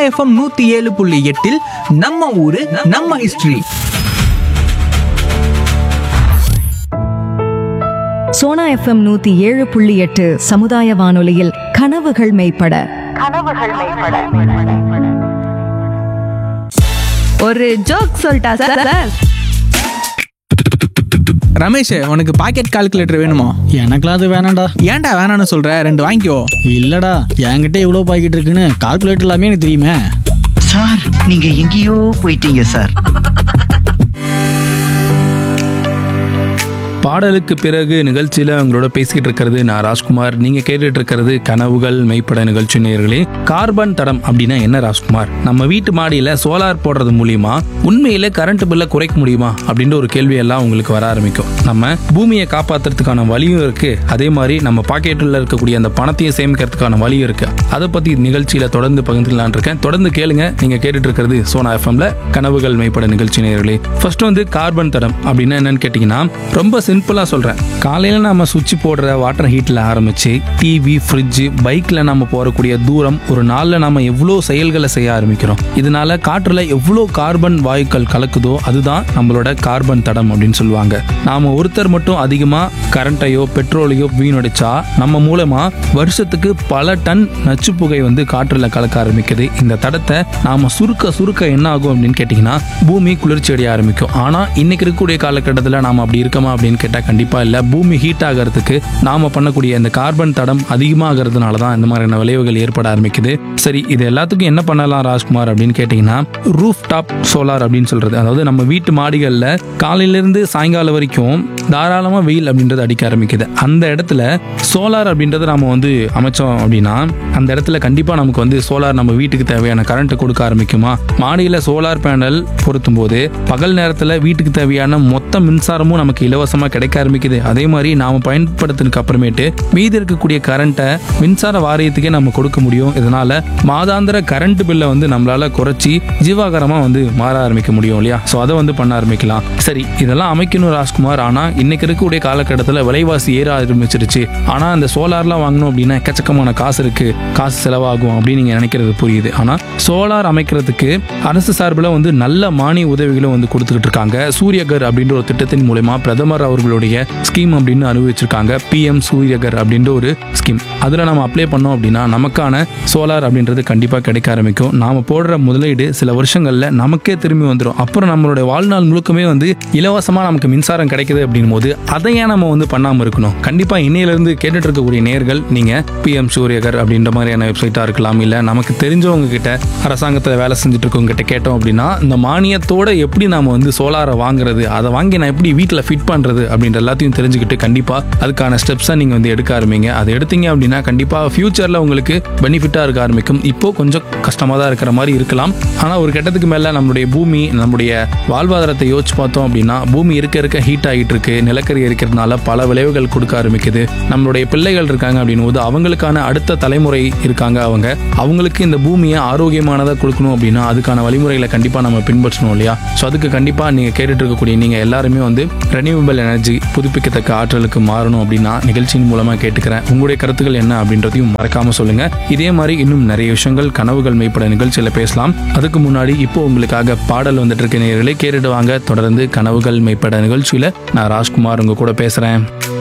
FM நூத்தி ஏழு புள்ளி எட்டில் நம்ம ஊரு நம்ம ஹிஸ்டரி சோனா எஃப்எம் நூத்தி ஏழு புள்ளி எட்டு சமுதாய வானொலியில் கனவுகள் மெய்ப்பட ஒரு ஜோக் சொல்லிட்டா சார் ரமேஷ் உனக்கு பாக்கெட் கால்குலேட்டர் வேணுமா எனக்குலாம் அது வேணாம்டா ஏன்டா வேணாம்னு சொல்ற ரெண்டு வாங்கிக்கோ இல்லடா என்கிட்ட இவ்வளோ பாக்கெட் இருக்குன்னு கால்குலேட்டர் எல்லாமே எனக்கு தெரியுமே சார் நீங்க எங்கேயோ போயிட்டீங்க சார் பாடலுக்கு பிறகு நிகழ்ச்சியில் உங்களோட பேசிக்கிட்டு இருக்கிறது நான் ராஜ்குமார் நீங்க கேட்டுட்டு இருக்கிறது கனவுகள் மெய்ப்பட நிகழ்ச்சி நேயர்களே கார்பன் தடம் அப்படின்னா என்ன ராஜ்குமார் நம்ம வீட்டு மாடியில சோலார் போடுறது மூலியமா உண்மையில கரண்ட் பில்லை குறைக்க முடியுமா அப்படின்ற ஒரு கேள்வி எல்லாம் உங்களுக்கு வர ஆரம்பிக்கும் நம்ம பூமியை காப்பாத்துறதுக்கான வழியும் இருக்கு அதே மாதிரி நம்ம பாக்கெட்டில் இருக்கக்கூடிய அந்த பணத்தையும் சேமிக்கிறதுக்கான வழியும் இருக்கு அதை பத்தி நிகழ்ச்சியில தொடர்ந்து பகிர்ந்துக்கலாம்னு இருக்கேன் தொடர்ந்து கேளுங்க நீங்க கேட்டுட்டு இருக்கிறது சோனா எஃப்எம்ல கனவுகள் மெய்ப்பட நிகழ்ச்சி நேயர்களே ஃபர்ஸ்ட் வந்து கார்பன் தடம் அப்படின்னா என்னன்னு கேட்டிங்கன்னா ரொம்ப சிம்பிளாக சொல்கிறேன் காலையில் நம்ம சுவிட்ச் போடுற வாட்டர் ஹீட்டில் ஆரம்பிச்சு டிவி ஃப்ரிட்ஜு பைக்கில் நம்ம போகக்கூடிய தூரம் ஒரு நாளில் நம்ம எவ்வளோ செயல்களை செய்ய ஆரம்பிக்கிறோம் இதனால காற்றில் எவ்வளோ கார்பன் வாயுக்கள் கலக்குதோ அதுதான் நம்மளோட கார்பன் தடம் அப்படின்னு சொல்லுவாங்க நாம் ஒருத்தர் மட்டும் அதிகமாக கரண்ட்டையோ பெட்ரோலையோ வீணடிச்சா நம்ம மூலமா வருஷத்துக்கு பல டன் நச்சு புகை வந்து காற்றுல கலக்க ஆரம்பிக்குது இந்த தடத்தை நாம சுருக்க சுருக்க என்ன ஆகும் அப்படின்னு கேட்டிங்கன்னா பூமி குளிர்ச்சி அடைய ஆரம்பிக்கும் ஆனா இன்னைக்கு இருக்கக்கூடிய காலகட்டத்தில் நாம அப்படி இருக்கமா அப்படின்னு கேட்டால் கண்டிப்பா இல்லை பூமி ஹீட் ஆகிறதுக்கு நாம பண்ணக்கூடிய இந்த கார்பன் தடம் அதிகமாகிறதுனால தான் இந்த மாதிரியான விளைவுகள் ஏற்பட ஆரம்பிக்குது சரி இது எல்லாத்துக்கும் என்ன பண்ணலாம் ராஜ்குமார் அப்படின்னு கேட்டிங்கன்னா ரூஃப் டாப் சோலார் அப்படின்னு சொல்றது அதாவது நம்ம வீட்டு மாடிகளில் காலையிலேருந்து சாயங்காலம் வரைக்கும் தாராளமாக வெயில் அப்படின்றது அடிக்க ஆரம்பிக்குது அந்த இடத்துல சோலார் அப்படின்றத நம்ம வந்து அமைச்சோம் அப்படின்னா அந்த இடத்துல கண்டிப்பாக நமக்கு வந்து சோலார் நம்ம வீட்டுக்கு தேவையான கரண்ட் கொடுக்க ஆரம்பிக்குமா மாடியில் சோலார் பேனல் பொருத்தும் போது பகல் நேரத்தில் வீட்டுக்கு தேவையான மொத்த மின்சாரமும் நமக்கு இலவசமாக கிடைக்க ஆரம்பிக்குது அதே மாதிரி நாம் பயன்படுத்தினதுக்கு அப்புறமேட்டு மீதி இருக்கக்கூடிய கரண்ட்டை மின்சார வாரியத்துக்கே நம்ம கொடுக்க முடியும் இதனால மாதாந்திர கரண்ட் பில்லை வந்து நம்மளால குறைச்சி ஜீவாகாரமாக வந்து மாற ஆரம்பிக்க முடியும் இல்லையா ஸோ அதை வந்து பண்ண ஆரம்பிக்கலாம் சரி இதெல்லாம் அமைக்கணும் ராஜ்குமார் ஆனால் இன்னைக்கு இருக்கக்கூடிய காலகட்டத்தில் விலைவாசி ஏற ஆரம்பிச்சிருச்சு ஆனால் அந்த சோலார்லாம் வாங்கணும் அப்படின்னா எக்கச்சக்கமான காசு இருக்கு காசு செலவாகும் அப்படின்னு நீங்கள் நினைக்கிறது புரியுது ஆனால் சோலார் அமைக்கிறதுக்கு அரசு சார்பில் வந்து நல்ல மானிய உதவிகளும் வந்து கொடுத்துக்கிட்டு இருக்காங்க சூரியகர் அப்படின்ற ஒரு திட்டத்தின் மூலமா பிரதமர் அவர்களுடைய ஸ்கீம் அப்படின்னு அறிவிச்சிருக்காங்க பிஎம் சூரியகர் அப்படின்ற ஒரு ஸ்கீம் அதில் நம்ம அப்ளை பண்ணோம் அப்படின்னா நமக்கான சோலார் அப்படின்றது கண்டிப்பாக கிடைக்க ஆரம்பிக்கும் நாம போடுற முதலீடு சில வருஷங்களில் நமக்கே திரும்பி வந்துடும் அப்புறம் நம்மளுடைய வாழ்நாள் முழுக்கமே வந்து இலவசமாக நமக்கு மின்சாரம் கிடைக்குது அப்படின் போது அதை ஏன் நம்ம வந்து பண்ணாமல் இருக்கணும் கண்டிப்பாக இன்னையிலேருந்து கேட்டுட்டு இருக்கக்கூடிய நேர்கள் நீங்கள் பிஎம் சூரியகர் அப்படின்ற மாதிரியான வெப்சைட்டாக இருக்கலாம் இல்லை நமக்கு தெரிஞ்சவங்க கிட்ட அரசாங்கத்தில் வேலை செஞ்சுட்டு இருக்கவங்க கிட்ட கேட்டோம் அப்படின்னா இந்த மானியத்தோட எப்படி நாம வந்து சோலாரை வாங்குறது அதை வாங்கி நான் எப்படி வீட்டில் ஃபிட் பண்ணுறது அப்படின்ற எல்லாத்தையும் தெரிஞ்சுக்கிட்டு கண்டிப்பாக அதுக்கான ஸ்டெப்ஸை நீங்கள் வந்து எடுக்க ஆரம்பிங்க அதை எடுத்தீங்க அப்படின்னா கண்டிப்பாக ஃபியூச்சரில் உங்களுக்கு பெனிஃபிட்டாக இருக்க ஆரம்பிக்கும் இப்போ கொஞ்சம் கஷ்டமாக தான் இருக்கிற மாதிரி இருக்கலாம் ஆனால் ஒரு கட்டத்துக்கு மேலே நம்மளுடைய பூமி நம்முடைய வாழ்வாதாரத்தை யோசிச்சு பார்த்தோம் அப்படின்னா பூமி இருக்க இருக்க ஹீட் ஆகிட்டு இருக்கு நிலக்கரி இருக்கிறதுனால பல விளைவுகள் கொடுக்க ஆரம்பிக்குது நம்மளுடைய பிள்ளைகள் இருக்காங்க அப்படின்னும் போது அவங்களுக்கான அடுத்த தலைமுறை இருக்காங்க அவங்க அவங்களுக்கு இந்த பூமியை ஆரோக்கியமானதாக கொடுக்கணும் அப்படின்னா அதுக்கான வழிமுறைகளை கண்டிப்பாக நம்ம பின்பற்றணும் இல்லையா ஸோ அதுக்கு கண்டிப்பாக நீங்கள் கேட்டுட்டு இருக்கக்கூடிய நீங்கள் எல்லாருமே வந்து ரெனியூவபிள் எனர்ஜி புதுப்பிக்கத்தக்க ஆற்றலுக்கு மாறணும் அப்படின்னா நிகழ்ச்சியின் மூலமாக கேட்டுக்கிறேன் உங்களுடைய கருத்துக்கள் என்ன அப்படின்றதையும் மறக்காம சொல்லுங்க இதே மாதிரி இன்னும் நிறைய விஷயங்கள் கனவுகள் மெய்ப்பட நிகழ்ச்சியில் பேசலாம் அதுக்கு முன்னாடி இப்போ உங்களுக்காக பாடல் வந்துட்டு இருக்க நேயர்களே கேட்டுட்டு வாங்க தொடர்ந்து கனவுகள் மெய்ப்பட நிகழ்ச்சியில் நான் ராஜ்குமார் உங்க கூட பேசுகிறேன்